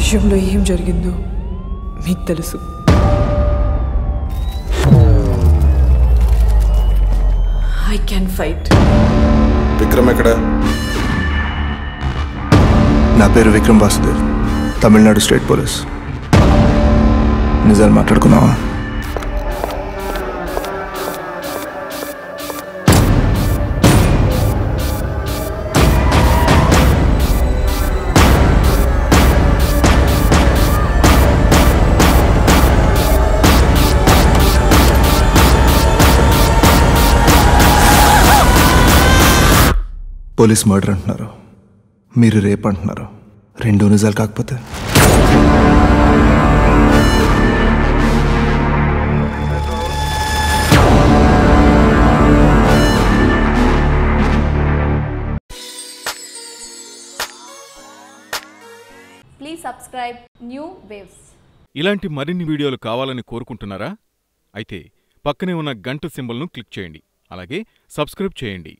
విషయంలో ఏం జరిగిందో మీకు తెలుసు ఐ క్యాన్ ఫైట్ విక్రమ్ ఎక్కడ నా పేరు విక్రమ్ వాసుదేవ్ తమిళనాడు స్టేట్ పోలీస్ నిజాలు మాట్లాడుకున్నావా పోలీస్ మర్డర్ అంటున్నారు మీరు రేప్ అంటున్నారు రెండు నిజాలు కాకపోతే Please subscribe New Waves. ఇలాంటి మరిన్ని వీడియోలు కావాలని కోరుకుంటున్నారా అయితే పక్కనే ఉన్న గంట సింబల్ను క్లిక్ చేయండి అలాగే సబ్స్క్రైబ్ చేయండి